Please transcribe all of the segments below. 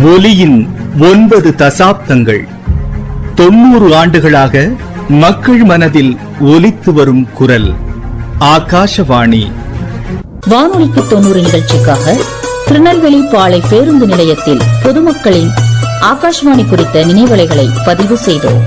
ஒலியின் ஒன்பது தசாப்தங்கள் தொண்ணூறு ஆண்டுகளாக மக்கள் மனதில் ஒலித்து வரும் குரல் ஆகாஷவாணி வானொலிக்கு தொண்ணூறு நிகழ்ச்சிக்காக திருநெல்வேலி பாளை பேருந்து நிலையத்தில் பொதுமக்களின் ஆகாஷ்வாணி குறித்த நினைவலைகளை பதிவு செய்தோம்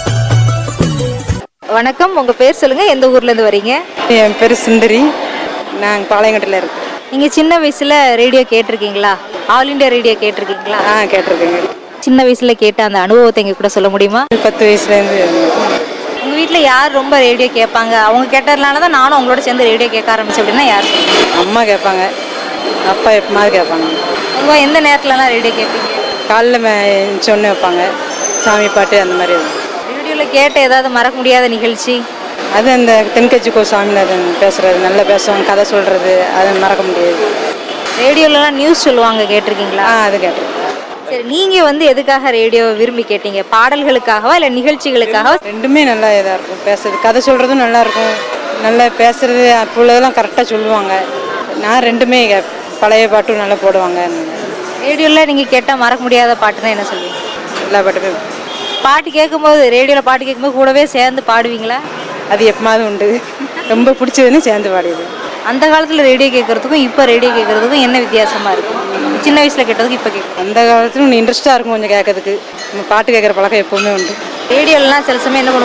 வணக்கம் உங்க பேர் சொல்லுங்க எந்த ஊர்ல இருந்து வரீங்க என் பேர் சுந்தரி நாங்கள் பாளையங்கோட்டையில் இருக்கோம் நீங்க சின்ன வயசுல ரேடியோ கேட்டிருக்கீங்களா ஆல் இந்தியா ரேடியோ கேட்டிருக்கீங்களா ஆ கேட்டிருக்கேங்க சின்ன வயசுல கேட்ட அந்த அனுபவத்தை எங்க கூட சொல்ல முடியுமா பத்து வயசுலேருந்து உங்க வீட்ல யார் ரொம்ப ரேடியோ கேட்பாங்க அவங்க கேட்டதுனால தான் நானும் அவங்களோட சேர்ந்து ரேடியோ கேட்க ஆரம்பிச்சேன் அப்படின்னா யார் அம்மா கேட்பாங்க அப்பா எப்பமாவது கேட்பாங்க பொதுவாக எந்த நேரத்துலலாம் ரேடியோ கேட்பீங்க காலைல சொன்ன வைப்பாங்க சாமி பாட்டு அந்த மாதிரி இருக்கும். ரேடியோல கேட்ட ஏதாவது மறக்க முடியாத நிகழ்ச்சி அது அந்த தென்கட்சி கோ சாமிநாதன் பேசுறது நல்லா பேசுவாங்க கதை சொல்றது அது மறக்க முடியாது ரேடியோலலாம் நியூஸ் சொல்லுவாங்க கேட்டிருக்கீங்களா ஆ அது கேட்டிருக்கேன் சரி நீங்க வந்து எதுக்காக ரேடியோ விரும்பி கேட்டீங்க பாடல்களுக்காகவா இல்ல நிகழ்ச்சிகளுக்காகவா ரெண்டுமே நல்லா இதாக இருக்கும் பேசுறது கதை சொல்கிறதும் நல்லா இருக்கும் நல்லா பேசுறது அப்போ உள்ளதெல்லாம் கரெக்டாக சொல்லுவாங்க நான் ரெண்டுமே கேப்- பழைய பாட்டும் நல்லா போடுவாங்க ரேடியோல நீங்க கேட்டா மறக்க முடியாத பாட்டுன்னா என்ன சொல்லுவீங்க எல்லா பாட்டுமே பாட்டு கேட்கும்போது ரேடியோல பாட்டு கேட்கும்போது கூடவே சேர்ந்து பாடுவீங்களா அது எப்பமாவது உண்டு ரொம்ப பிடிச்சதுன்னு சேர்ந்து பாடிடுவேன் அந்த காலத்துல ரேடியோ கேட்கறதுக்கும் இப்போ ரேடியோ கேட்கறதுக்கும் என்ன வித்தியாசமா இருக்கும் சின்ன வயசுல கேட்டதுக்கு இப்போ கேட்கும் அந்த காலத்துல இன்ட்ரெஸ்டாக இருக்கும் கொஞ்சம் கேட்கறதுக்கு நம்ம பாட்டு கேட்குற பழக்கம் எப்பவுமே உண்டு ரேடியோலாம் சில சமயம் என்ன பண்ணுவோம்